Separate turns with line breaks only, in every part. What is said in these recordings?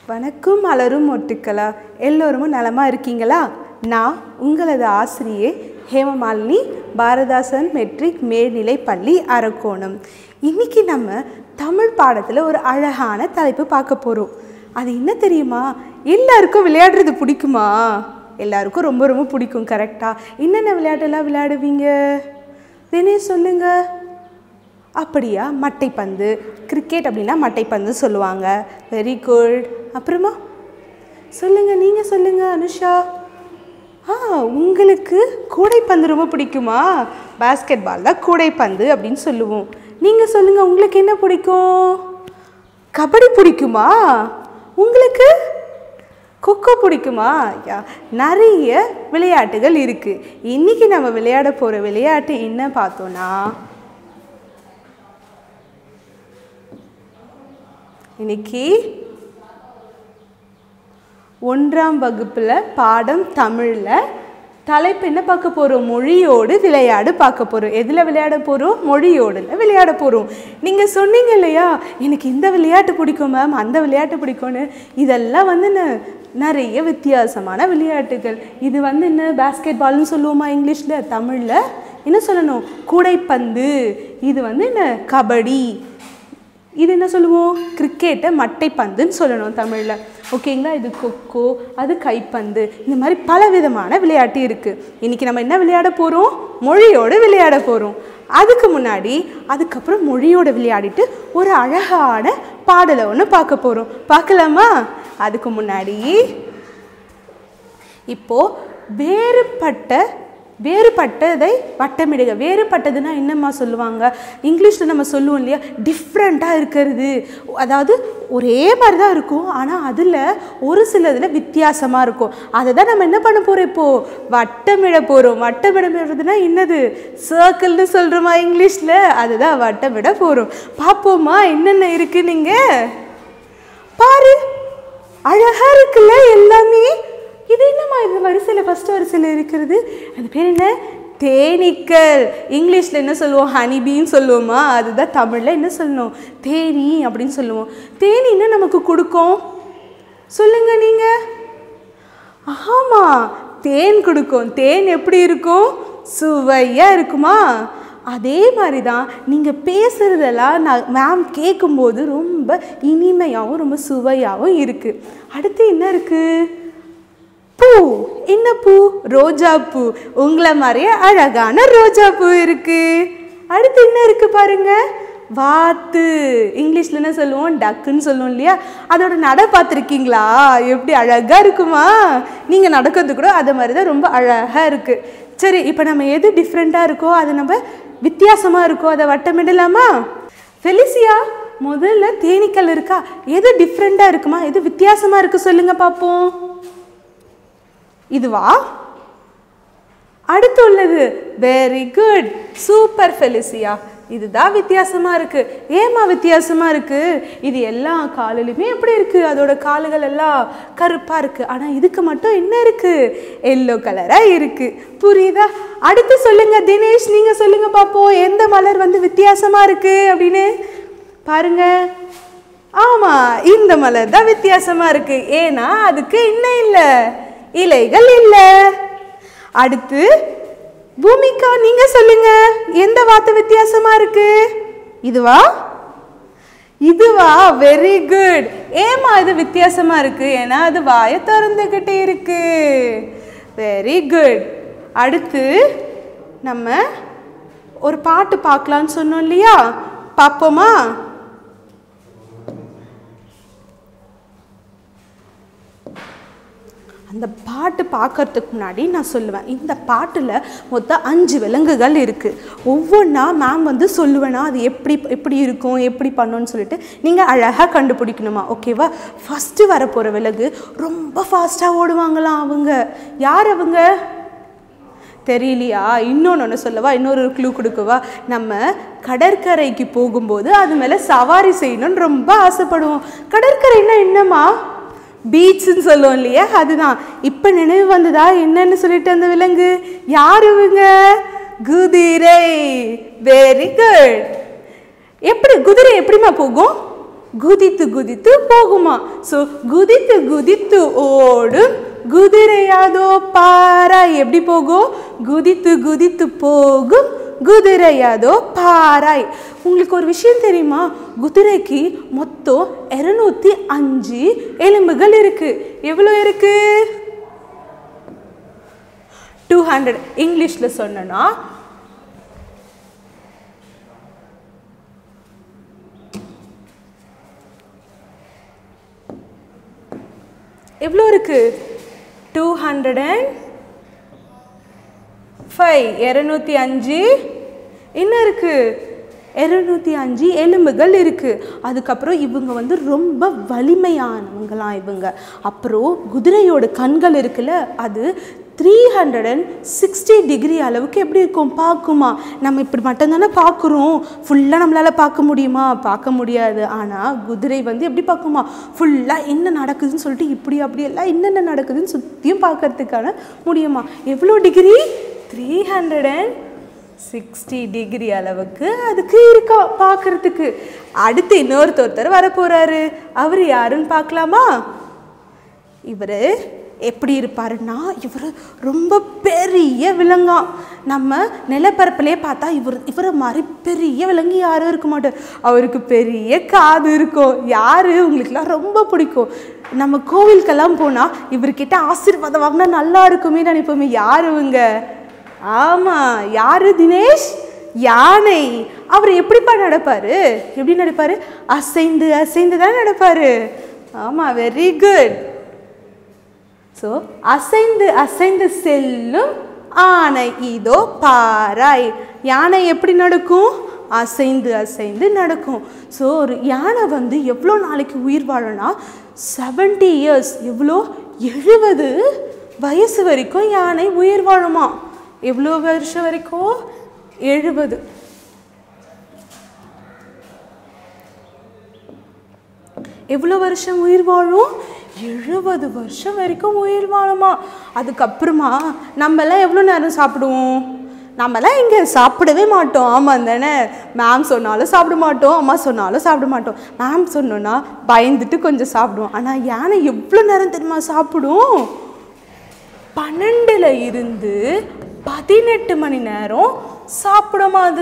வணக்கம் மலரும் ஒட்டுக்களா எல்லோரும் நலமாக இருக்கீங்களா நான் உங்களது ஆசிரியை ஹேமமாலினி பாரதாசன் மெட்ரிக் மேல்நிலை பள்ளி அரக்கோணம் இன்னைக்கு நம்ம தமிழ் பாடத்தில் ஒரு அழகான தலைப்பு பார்க்க போகிறோம் அது என்ன தெரியுமா எல்லாருக்கும் விளையாடுறது பிடிக்குமா எல்லாருக்கும் ரொம்ப ரொம்ப பிடிக்கும் கரெக்டாக என்னென்ன விளையாட்டெல்லாம் விளையாடுவீங்க தினேஷ் சொல்லுங்கள் அப்படியா மட்டைப்பந்து கிரிக்கெட் அப்படின்னா மட்டைப்பந்து சொல்லுவாங்க வெரி குட் அப்புறமா சொல்லுங்க நீங்க சொல்லுங்க அனுஷா ஆ உங்களுக்கு கூடைப்பந்து ரொம்ப பிடிக்குமா பாஸ்கெட் பால் தான் கூடைப்பந்து அப்படின்னு சொல்லுவோம் நீங்க சொல்லுங்க உங்களுக்கு என்ன பிடிக்கும் கபடி பிடிக்குமா உங்களுக்கு கொக்கோ பிடிக்குமா யா நிறைய விளையாட்டுகள் இருக்குது இன்றைக்கி நம்ம விளையாட போகிற விளையாட்டு என்ன பார்த்தோன்னா இன்னைக்கு ஒன்றாம் வகுப்பில் பாடம் தமிழில் தலைப்பு என்ன பார்க்க போகிறோம் மொழியோடு விளையாடு பார்க்க போகிறோம் எதில் விளையாட போகிறோம் மொழியோடுல விளையாட போகிறோம் நீங்கள் சொன்னீங்க இல்லையா எனக்கு இந்த விளையாட்டு பிடிக்கும் மேம் அந்த விளையாட்டு பிடிக்கும்னு இதெல்லாம் வந்து ந- நிறைய வித்தியாசமான விளையாட்டுகள் இது வந்து என்ன பேஸ்கெட் பால்னு சொல்லுவோமா இங்கிலீஷில் தமிழில் என்ன சொல்லணும் கூடைப்பந்து இது வந்து என்ன கபடி இது என்ன சொல்லுவோம் கிரிக்கெட்டை மட்டைப்பந்துன்னு சொல்லணும் தமிழில் ஓகேங்களா இது கொக்கோ அது கைப்பந்து இந்த மாதிரி பல விதமான விளையாட்டு இருக்குது இன்றைக்கி நம்ம என்ன விளையாட போகிறோம் மொழியோடு விளையாட போகிறோம் அதுக்கு முன்னாடி அதுக்கப்புறம் மொழியோட விளையாடிட்டு ஒரு அழகான பாடலை ஒன்று பார்க்க போகிறோம் பார்க்கலாமா அதுக்கு முன்னாடி இப்போ வேறுபட்ட வேறுபட்டதை வட்டமிடுக வேறுபட்டதுன்னா என்னம்மா சொல்லுவாங்க இங்கிலீஷில் நம்ம சொல்லுவோம் இல்லையா டிஃப்ரெண்ட்டாக இருக்கிறது அதாவது ஒரே மாதிரி தான் இருக்கும் ஆனால் அதில் ஒரு சிலதில் வித்தியாசமாக இருக்கும் அதை தான் நம்ம என்ன பண்ண போகிறோம் இப்போது வட்டமிட போகிறோம் வட்டமிடமிடுறதுனா என்னது சர்க்கிள்னு சொல்கிறோமா இங்கிலீஷில் அதுதான் வட்டமிட போகிறோம் பார்ப்போமா என்னென்ன இருக்கு நீங்கள் பாரு அழகா இருக்குல்ல எல்லாமே இது என்னம்மா இது வரிசையில் ஃபர்ஸ்ட் வரிசையில் இருக்கிறது அது பேர் என்ன தேனீக்கள் இங்கிலீஷில் என்ன சொல்லுவோம் ஹனிபீன்னு சொல்லுவோமா அதுதான் தமிழில் என்ன சொல்லணும் தேனி அப்படின்னு சொல்லுவோம் தேனி என்ன நமக்கு கொடுக்கும் சொல்லுங்க நீங்கள் ஆமாம் தேன் கொடுக்கும் தேன் எப்படி இருக்கும் சுவையாக இருக்குமா அதே மாதிரி தான் நீங்கள் பேசுகிறதெல்லாம் நான் மேம் கேட்கும்போது ரொம்ப இனிமையாகவும் ரொம்ப சுவையாகவும் இருக்குது அடுத்து என்ன இருக்குது பூ என்ன பூ ரோஜா பூ உங்களை மாதிரியே அழகான ரோஜா பூ இருக்குது அடுத்து என்ன இருக்குது பாருங்க வாத்து இங்கிலீஷில் என்ன சொல்லுவோம் டக்குன்னு சொல்லுவோம் இல்லையா அதோட நடை பார்த்துருக்கீங்களா எப்படி அழகாக இருக்குமா நீங்கள் நடக்கிறது கூட அது மாதிரி தான் ரொம்ப அழகாக இருக்குது சரி இப்போ நம்ம எது டிஃப்ரெண்ட்டாக இருக்கோ அது நம்ம வித்தியாசமாக இருக்கோ அதை வட்டமிடலாமா ஃபெலிசியா முதல்ல தேனீக்கள் இருக்கா எது டிஃப்ரெண்ட்டாக இருக்குமா எது வித்தியாசமாக இருக்குது சொல்லுங்கள் பார்ப்போம் இதுவா அடுத்து உள்ளது வெரி குட் சூப்பர் ஃபெலிசியா இதுதான் வித்தியாசமா இருக்கு ஏமா வித்தியாசமா இருக்கு இது எல்லா காலிலுமே எப்படி இருக்கு அதோட காலுகள் எல்லாம் கருப்பா இருக்கு ஆனா இதுக்கு மட்டும் என்ன இருக்கு எல்லோ கலரா இருக்கு புரியுதா அடுத்து சொல்லுங்க தினேஷ் நீங்க சொல்லுங்க பாப்போம் எந்த மலர் வந்து வித்தியாசமா இருக்கு அப்படின்னு பாருங்க ஆமா இந்த மலர் தான் வித்தியாசமா இருக்கு ஏன்னா அதுக்கு என்ன இல்லை இலைகள் இல்லை அடுத்து பூமிகா நீங்க சொல்லுங்க எந்த வார்த்தை வித்தியாசமா இருக்கு இதுவா இதுவா வெரி குட் ஏமா இது வித்தியாசமா இருக்கு ஏன்னா அது வாயை திறந்துக்கிட்டே இருக்கு வெரி குட் அடுத்து நம்ம ஒரு பாட்டு பார்க்கலான்னு சொன்னோம் இல்லையா பார்ப்போமா அந்த பாட்டு பார்க்கறதுக்கு முன்னாடி நான் சொல்லுவேன் இந்த பாட்டில் மொத்தம் அஞ்சு விலங்குகள் இருக்குது ஒவ்வொன்றா மேம் வந்து சொல்லுவேனா அது எப்படி எப்படி இருக்கும் எப்படி பண்ணணும்னு சொல்லிட்டு நீங்கள் அழகாக கண்டுபிடிக்கணுமா ஓகேவா ஃபஸ்ட்டு வரப்போகிற விலங்கு ரொம்ப ஃபாஸ்ட்டாக ஓடுவாங்களாம் அவங்க யார் அவங்க தெரியலையா இன்னொன்று ஒன்று சொல்லவா இன்னொரு க்ளூ கொடுக்கவா நம்ம கடற்கரைக்கு போகும்போது அது மேலே சவாரி செய்யணும்னு ரொம்ப ஆசைப்படுவோம் கடற்கரைன்னா என்னம்மா பீச்சுன்னு சொல்லுவோம் இல்லையா அதுதான் இப்போ நினைவு வந்ததா என்னன்னு சொல்லிட்டு அந்த விலங்கு யார் இவங்க குதிரை வெரி குட் எப்படி குதிரை எப்படிம்மா போகும் குதித்து குதித்து போகுமா ஸோ குதித்து குதித்து ஓடும் குதிரையாதோ பாராய் எப்படி போகும் குதித்து குதித்து போகும் குதிரையாதோ பாராய் உங்களுக்கு ஒரு விஷயம் தெரியுமா குதிரைக்கு மொத்தம் இரநூத்தி அஞ்சு எலும்புகள் இருக்கு எவ்வளோ இருக்கு டூ ஹண்ட்ரட் இங்கிலீஷில் சொன்னனா எவ்வளோ இருக்கு டூ ஹண்ட்ரட் அண்ட் ஃபைவ் இரநூத்தி அஞ்சு என்ன இருக்கு இரநூத்தி அஞ்சு எலும்புகள் இருக்கு அதுக்கப்புறம் இவங்க வந்து ரொம்ப வலிமையானவங்களாம் இவங்க அப்புறம் குதிரையோட கண்கள் இருக்குல்ல அது three hundred and sixty degree அளவுக்கு எப்படி இருக்கும் பார்க்குமா நம்ம இப்படி மட்டும்தானே பார்க்குறோம் ஃபுல்லாக நம்மளால் பார்க்க முடியுமா பார்க்க முடியாது ஆனால் குதிரை வந்து எப்படி பார்க்குமா ஃபுல்லாக என்ன நடக்குதுன்னு சொல்லிட்டு இப்படி அப்படி எல்லாம் என்னென்ன நடக்குதுன்னு சுற்றியும் பார்க்கறதுக்கான முடியுமா எவ்வளோ degree three hundred and sixty degree அளவுக்கு அதுக்கு இருக்கா பார்க்கறதுக்கு அடுத்து இன்னொருத்தொருத்தர் வரப்போறாரு அவர் யாருன்னு பார்க்கலாமா இவர் எப்படி இருப்பாருன்னா இவர் ரொம்ப பெரிய விலங்காம் நம்ம நிலப்பரப்பிலே பார்த்தா இவர் இவரை மாதிரி பெரிய விலங்கு யாரும் இருக்க மாட்டார் அவருக்கு பெரிய காது இருக்கும் யார் உங்களுக்குலாம் ரொம்ப பிடிக்கும் நம்ம கோவிலுக்கெல்லாம் போனால் இவர்கிட்ட ஆசீர்வாதம் வாங்கினா நல்லா இருக்குமே நினைப்போமே யார் இவங்க ஆமாம் யாரு தினேஷ் யானை அவர் எப்படிப்பா நடப்பாரு எப்படி நடப்பாரு அசைந்து அசைந்து தான் நடப்பாரு ஆமாம் வெரி குட் ஸோ அசைந்து அசைந்து செல்லும் ஆனை இதோ பாராய் யானை எப்படி நடக்கும் அசைந்து அசைந்து நடக்கும் ஸோ ஒரு யானை வந்து எவ்வளோ நாளைக்கு உயிர் வாழனா செவன்ட்டி இயர்ஸ் எவ்வளோ எழுபது வயசு வரைக்கும் யானை உயிர் வாழுமா எவ்வளோ வருஷம் வரைக்கும் எழுபது எவ்வளோ வருஷம் உயிர் வாழும் எழுபது வருஷம் வரைக்கும் உயிர் வாழுமா அதுக்கப்புறமா நம்மலாம் எவ்வளோ நேரம் சாப்பிடுவோம் நம்மலாம் இங்கே சாப்பிடவே மாட்டோம் ஆமாம் தானே மேம் சொன்னாலும் சாப்பிட மாட்டோம் அம்மா சொன்னாலும் சாப்பிட மாட்டோம் மேம் சொன்னோன்னா பயந்துட்டு கொஞ்சம் சாப்பிடுவோம் ஆனால் யானை எவ்வளோ நேரம் தெரியுமா சாப்பிடும் பன்னெண்டுல இருந்து பதினெட்டு மணி நேரம் சாப்பிடுமா அது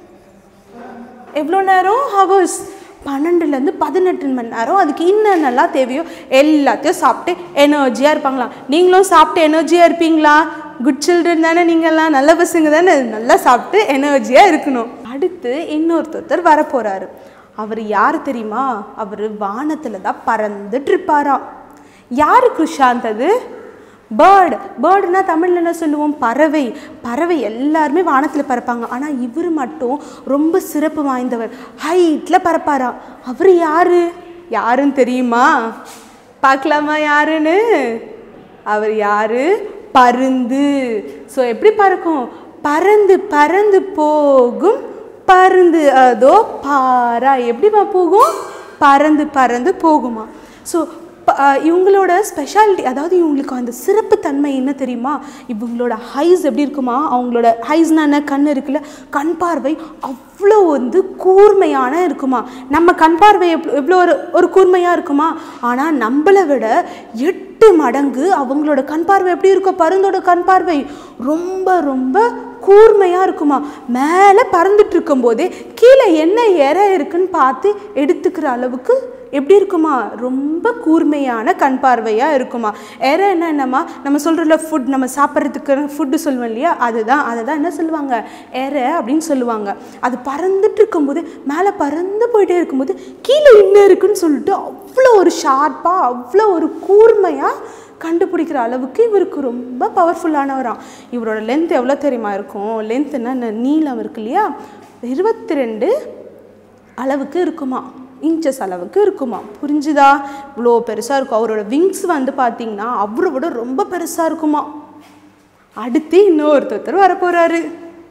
எவ்வளோ நேரம் ஹவர்ஸ் பன்னெண்டுலேருந்து பதினெட்டு மணி நேரம் அதுக்கு என்னென்னலாம் தேவையோ எல்லாத்தையும் சாப்பிட்டு எனர்ஜியாக இருப்பாங்களாம் நீங்களும் சாப்பிட்டு எனர்ஜியாக இருப்பீங்களா குட் சில்ட்ரன் தானே நீங்கள்லாம் நல்ல பசங்க தானே நல்லா சாப்பிட்டு எனர்ஜியாக இருக்கணும் அடுத்து இன்னொருத்தர் வரப்போகிறாரு அவர் யார் தெரியுமா அவர் வானத்தில் தான் பறந்துட்டு இருப்பாராம் யார் குஷாந்த் அது பேர்டு பேர்டுனா தமிழில் என்ன சொல்லுவோம் பறவை பறவை எல்லாருமே வானத்தில் பறப்பாங்க ஆனால் இவர் மட்டும் ரொம்ப சிறப்பு வாய்ந்தவர் ஹைட்டில் பறப்பாராம் அவர் யாரு யாருன்னு தெரியுமா பார்க்கலாமா யாருன்னு அவர் யாரு பருந்து ஸோ எப்படி பறக்கும் பறந்து பறந்து போகும் பருந்து அதோ பாரா எப்படிமா போகும் பறந்து பறந்து போகுமா ஸோ இவங்களோட ஸ்பெஷாலிட்டி அதாவது இவங்களுக்கு அந்த சிறப்பு தன்மை என்ன தெரியுமா இவங்களோட ஹைஸ் எப்படி இருக்குமா அவங்களோட ஹைஸ்னா என்ன கண் இருக்குல்ல கண் பார்வை அவ்வளோ வந்து கூர்மையான இருக்குமா நம்ம கண் பார்வை எவ்வளோ எவ்வளோ ஒரு ஒரு கூர்மையாக இருக்குமா ஆனால் நம்மளை விட எட்டு மடங்கு அவங்களோட கண் பார்வை எப்படி இருக்கும் பருந்தோட கண் பார்வை ரொம்ப ரொம்ப கூர்மையாக இருக்குமா மேலே பறந்துட்டு இருக்கும்போதே கீழே என்ன இறை இருக்குன்னு பார்த்து எடுத்துக்கிற அளவுக்கு எப்படி இருக்குமா ரொம்ப கூர்மையான கண் பார்வையாக இருக்குமா எறை என்ன என்னம்மா நம்ம சொல்கிறோம்ல ஃபுட் நம்ம சாப்பிட்றதுக்கு ஃபுட்டு சொல்லுவோம் இல்லையா அதுதான் அதை தான் என்ன சொல்லுவாங்க எறை அப்படின்னு சொல்லுவாங்க அது பறந்துட்டு இருக்கும்போது மேலே பறந்து போயிட்டே இருக்கும்போது கீழே என்ன இருக்குன்னு சொல்லிட்டு அவ்வளோ ஒரு ஷார்ப்பாக அவ்வளோ ஒரு கூர்மையாக கண்டுபிடிக்கிற அளவுக்கு இவருக்கு ரொம்ப பவர்ஃபுல்லானவராம் இவரோட லென்த் எவ்வளோ தெரியுமா இருக்கும் லென்த் என்ன நீளம் இருக்கு இல்லையா இருபத்தி ரெண்டு அளவுக்கு இருக்குமா இன்ச்சஸ் அளவுக்கு இருக்குமா புரிஞ்சுதா இவ்வளோ பெருசாக இருக்கும் அவரோட விங்ஸ் வந்து பார்த்தீங்கன்னா அவரை விட ரொம்ப பெருசாக இருக்குமா அடுத்து இன்னொருத்தர் வரப்போகிறாரு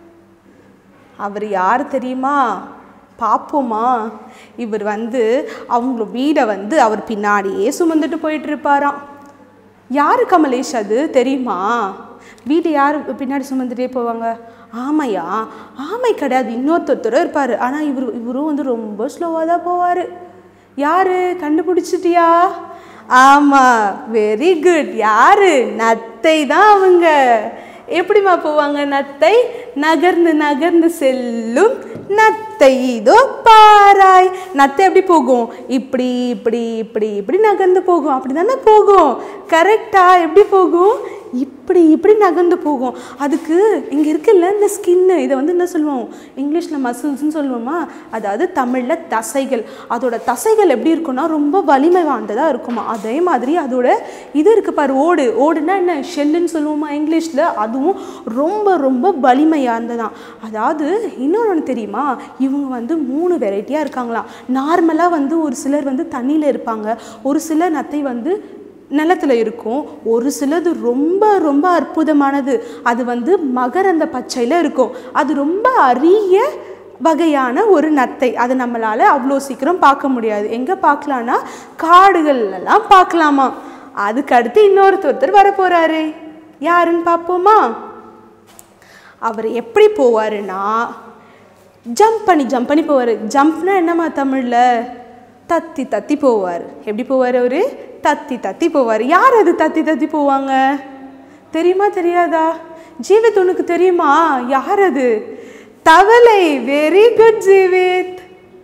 அவர் யார் தெரியுமா பார்ப்போமா இவர் வந்து அவங்க வீடை வந்து அவர் பின்னாடியே சுமந்துட்டு போயிட்டு இருப்பாராம் யார் கமலேஷ் அது தெரியுமா வீடு யார் பின்னாடி சுமந்துட்டே போவாங்க ஆமையா ஆமை கிடையாது இன்னொருத்தர் இருப்பார் ஆனால் இவர் இவரும் வந்து ரொம்ப ஸ்லோவாக தான் போவார் யாரு கண்டுபிடிச்சிட்டியா ஆமா வெரி குட் யாரு நத்தை தான் அவங்க எப்படிம்மா போவாங்க நத்தை நகர்ந்து நகர்ந்து செல்லும் நத்தை இதோ பாராய் நத்தை எப்படி போகும் இப்படி இப்படி இப்படி இப்படி நகர்ந்து போகும் அப்படி தானே போகும் கரெக்டா எப்படி போகும் இப்படி இப்படி நகர்ந்து போகும் அதுக்கு இங்கே இருக்குல்ல இந்த ஸ்கின்னு இதை வந்து என்ன சொல்லுவோம் இங்கிலீஷில் மசில்ஸ்னு சொல்லுவோமா அதாவது தமிழில் தசைகள் அதோட தசைகள் எப்படி இருக்கும்னா ரொம்ப வலிமை வாய்ந்ததாக இருக்குமா அதே மாதிரி அதோட இது இருக்கு பாரு ஓடு ஓடுனா என்ன ஷெல்லுன்னு சொல்லுவோமா இங்கிலீஷில் அதுவும் ரொம்ப ரொம்ப வலிமையார்ந்ததான் அதாவது இன்னொன்று ஒன்று தெரியுமா இவங்க வந்து மூணு வெரைட்டியாக இருக்காங்களாம் நார்மலாக வந்து ஒரு சிலர் வந்து தண்ணியில் இருப்பாங்க ஒரு சிலர் நத்தை வந்து நிலத்துல இருக்கும் ஒரு சிலது ரொம்ப ரொம்ப அற்புதமானது அது வந்து மகரந்த பச்சையில் இருக்கும் அது ரொம்ப அரிய வகையான ஒரு நத்தை அது நம்மளால் அவ்வளோ சீக்கிரம் பார்க்க முடியாது எங்கே பார்க்கலான்னா காடுகள்லாம் பார்க்கலாமா அதுக்கு அடுத்து இன்னொருத்தர் வர போகிறாரு யாருன்னு பார்ப்போமா அவர் எப்படி போவாருன்னா ஜம்ப் பண்ணி ஜம்ப் பண்ணி போவார் ஜம்ப்னா என்னம்மா தமிழில் தத்தி தத்தி போவார் எப்படி போவார் அவர் தத்தி தத்தி போவார் யார் அது தத்தி தத்தி போவாங்க தெரியுமா தெரியாதா ஜீவித் உனக்கு தெரியுமா யார் அது தவளை வெரி குட் ஜீவித்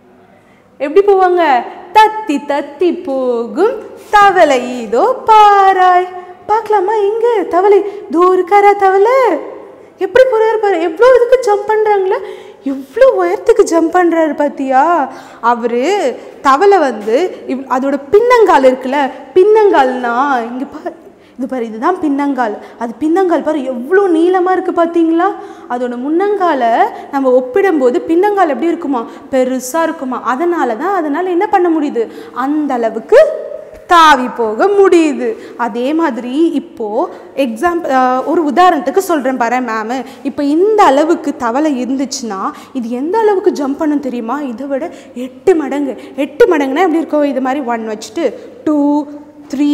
எப்படி போவாங்க தத்தி தத்தி போகும் தவளை இதோ பாராய் பார்க்கலாமா எங்க தவளை தோ இருக்காரா தவளை எப்படி போறாரு பாரு எவ்வளோ இதுக்கு ஜம்ப் பண்றாங்களே எவ்வளோ உயரத்துக்கு ஜம்ப் பண்ணுறாரு பார்த்தியா அவர் தவளை வந்து இவ் அதோட பின்னங்கால் இருக்குல்ல பின்னங்கால்னா இங்கே பா இது பாரு இதுதான் பின்னங்கால் அது பின்னங்கால் பாரு எவ்வளோ நீளமாக இருக்குது பார்த்தீங்களா அதோட முன்னங்காலை நம்ம ஒப்பிடும்போது பின்னங்கால் எப்படி இருக்குமா பெருசாக இருக்குமா அதனால தான் அதனால் என்ன பண்ண முடியுது அந்த அளவுக்கு தாவி போக முடியுது அதே மாதிரி இப்போது எக்ஸாம்பிள் ஒரு உதாரணத்துக்கு சொல்கிறேன் பாரு மேமு இப்போ இந்த அளவுக்கு தவளை இருந்துச்சுன்னா இது எந்த அளவுக்கு ஜம்ப் பண்ணும் தெரியுமா இதை விட எட்டு மடங்கு எட்டு மடங்குனா எப்படி இருக்கும் இது மாதிரி ஒன் வச்சுட்டு டூ த்ரீ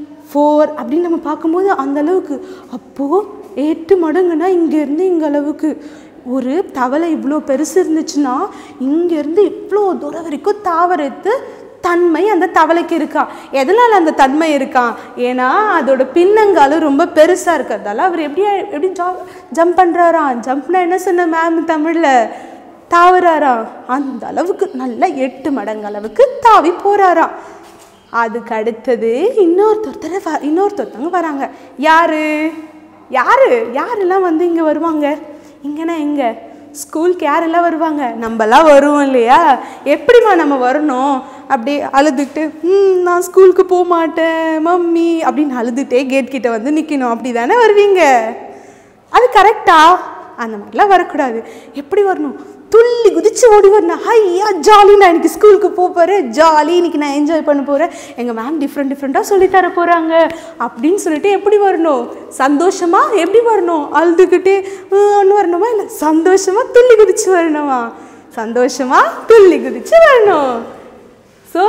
ஃபோர் அப்படின்னு நம்ம பார்க்கும்போது அந்த அளவுக்கு அப்போது எட்டு மடங்குனா இங்கேருந்து இங்கே அளவுக்கு ஒரு தவளை இவ்வளோ பெருசு இருந்துச்சுன்னா இங்கேருந்து இவ்வளோ தூரம் வரைக்கும் தாவரத்து தன்மை அந்த தவளைக்கு இருக்கா எதனால் அந்த தன்மை இருக்கான் ஏன்னா அதோட பின்னங்காலும் ரொம்ப பெருசாக இருக்கிறதால அவர் எப்படி எப்படி ஜா ஜம்ப் பண்ணுறாராம் ஜம்ப்னா என்ன சொன்ன மேம் தமிழில் தாவுறாராம் அந்த அளவுக்கு நல்ல எட்டு மடங்கு அளவுக்கு தாவி போகிறாராம் அதுக்கு அடுத்தது இன்னொருத்தொருத்தர் வ இன்னொருத்தொருத்தவங்க வராங்க யாரு யாரு யாரெல்லாம் வந்து இங்கே வருவாங்க இங்கன்னா எங்கே ஸ்கூலுக்கு யாரெல்லாம் வருவாங்க நம்மலாம் வருவோம் இல்லையா எப்படிம்மா நம்ம வரணும் அப்படி அழுதுகிட்டு ம் நான் ஸ்கூலுக்கு போக மாட்டேன் மம்மி அப்படின்னு அழுதுகிட்டே கேட் கிட்ட வந்து நிற்கணும் அப்படி தானே வருவீங்க அது கரெக்டா அந்த மாதிரிலாம் வரக்கூடாது எப்படி வரணும் துள்ளி குதிச்சு ஓடி வரணும் ஐயா ஜாலி நான் இன்னைக்கு ஸ்கூலுக்கு போக போகிறேன் ஜாலி இன்னைக்கு நான் என்ஜாய் பண்ண போகிறேன் எங்கள் மேம் டிஃப்ரெண்ட் டிஃப்ரெண்ட்டாக சொல்லி தர போகிறாங்க அப்படின்னு சொல்லிட்டு எப்படி வரணும் சந்தோஷமா எப்படி வரணும் அழுதுகிட்டே ஒன்று வரணுமா இல்லை சந்தோஷமா துள்ளி குதிச்சு வரணுமா சந்தோஷமா துள்ளி குதிச்சு வரணும் ஸோ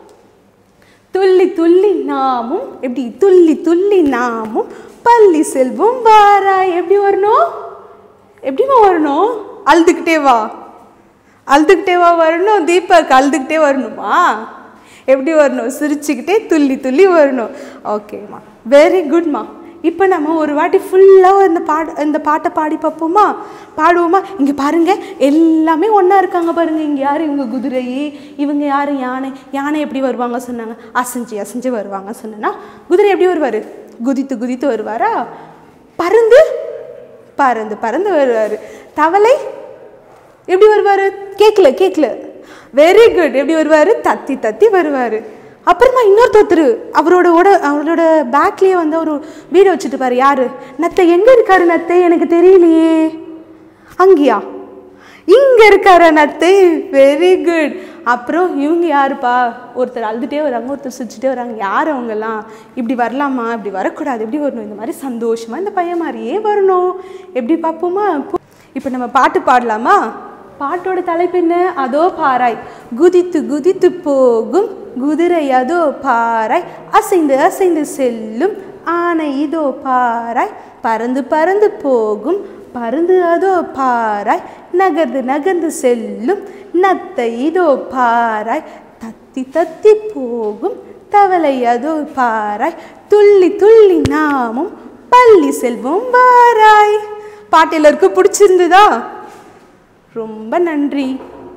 துள்ளி துள்ளி நாமும் எப்படி துள்ளி துள்ளி நாமும் பள்ளி செல்வம் வாராய் எப்படி வரணும் எப்படிமா வரணும் அழுதுகிட்டே வா அழுதுகிட்டே வா வரணும் தீபக் அழுதுகிட்டே வரணுமா எப்படி வரணும் சிரிச்சுக்கிட்டே துள்ளி துள்ளி வரணும் ஓகேம்மா வெரி குட்மா இப்போ நம்ம ஒரு வாட்டி ஃபுல்லாக இந்த பாட இந்த பாட்டை பாடி பார்ப்போமா பாடுவோமா இங்கே பாருங்க எல்லாமே ஒன்றா இருக்காங்க பாருங்க இங்கே யார் இவங்க குதிரை இவங்க யார் யானை யானை எப்படி வருவாங்க சொன்னாங்க அசைஞ்சு அசைஞ்சு வருவாங்க சொன்னேன்னா குதிரை எப்படி வருவார் குதித்து குதித்து வருவாரா பருந்து பறந்து பறந்து வருவார் தவளை எப்படி வருவார் கேட்கல கேட்கல வெரி குட் எப்படி வருவார் தத்தி தத்தி வருவார் அப்புறமா இன்னொருத்தர் அவரோட ஓட அவரோட பேக்லேயே வந்து ஒரு வீடு வச்சுட்டு பாரு யாரு நத்தை எங்கே இருக்காரு நத்தை எனக்கு தெரியலையே அங்கேயா இங்கே இருக்காரா நத்தை வெரி குட் அப்புறம் இவங்க யாருப்பா ஒருத்தர் அழுதுகிட்டே வராங்க ஒருத்தர் சிரிச்சுட்டே வராங்க யார் அவங்கெல்லாம் இப்படி வரலாமா இப்படி வரக்கூடாது எப்படி வரணும் இந்த மாதிரி சந்தோஷமாக இந்த பையன் மாதிரியே வரணும் எப்படி பார்ப்போமா இப்போ நம்ம பாட்டு பாடலாமா பாட்டோட தலைப்பு என்ன அதோ பாராய் குதித்து குதித்து போகும் குதிரை அதோ பாராய் அசைந்து அசைந்து செல்லும் ஆனை இதோ பாராய் பறந்து பறந்து போகும் பருந்து அதோ பாராய் நகர்ந்து நகர்ந்து செல்லும் நத்தை இதோ பாராய் தத்தி தத்தி போகும் தவளை அதோ பாராய் துள்ளி துள்ளி நாமும் பள்ளி செல்வோம் வாராய் பாட்டு எல்லாருக்கும் பிடிச்சிருந்ததா ரொம்ப நன்றி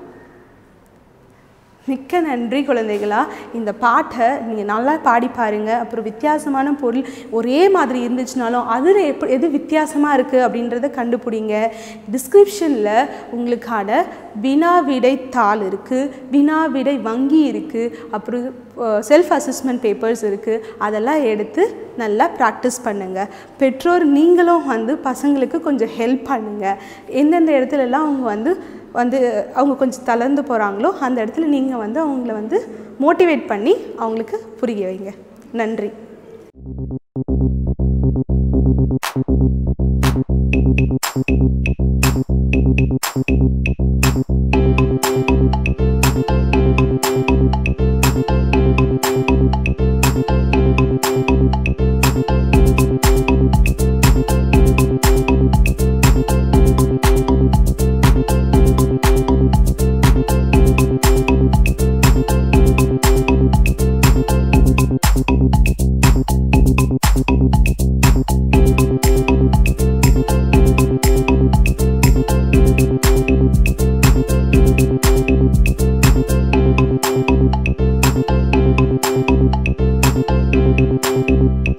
மிக்க நன்றி குழந்தைகளா இந்த பாட்டை நீங்கள் நல்லா பாடி பாருங்க அப்புறம் வித்தியாசமான பொருள் ஒரே மாதிரி இருந்துச்சுனாலும் அதில் எப்படி எது வித்தியாசமாக இருக்குது அப்படின்றத கண்டுபிடிங்க டிஸ்கிரிப்ஷனில் உங்களுக்கான வினா விடை தாள் இருக்குது வினா விடை வங்கி இருக்குது அப்புறம் செல்ஃப் அசஸ்மெண்ட் பேப்பர்ஸ் இருக்குது அதெல்லாம் எடுத்து நல்லா ப்ராக்டிஸ் பண்ணுங்கள் பெற்றோர் நீங்களும் வந்து பசங்களுக்கு கொஞ்சம் ஹெல்ப் பண்ணுங்கள் எந்தெந்த இடத்துலலாம் அவங்க வந்து வந்து அவங்க கொஞ்சம் தளர்ந்து போகிறாங்களோ அந்த இடத்துல நீங்கள் வந்து அவங்கள வந்து மோட்டிவேட் பண்ணி அவங்களுக்கு புரிய வைங்க நன்றி
Thank you.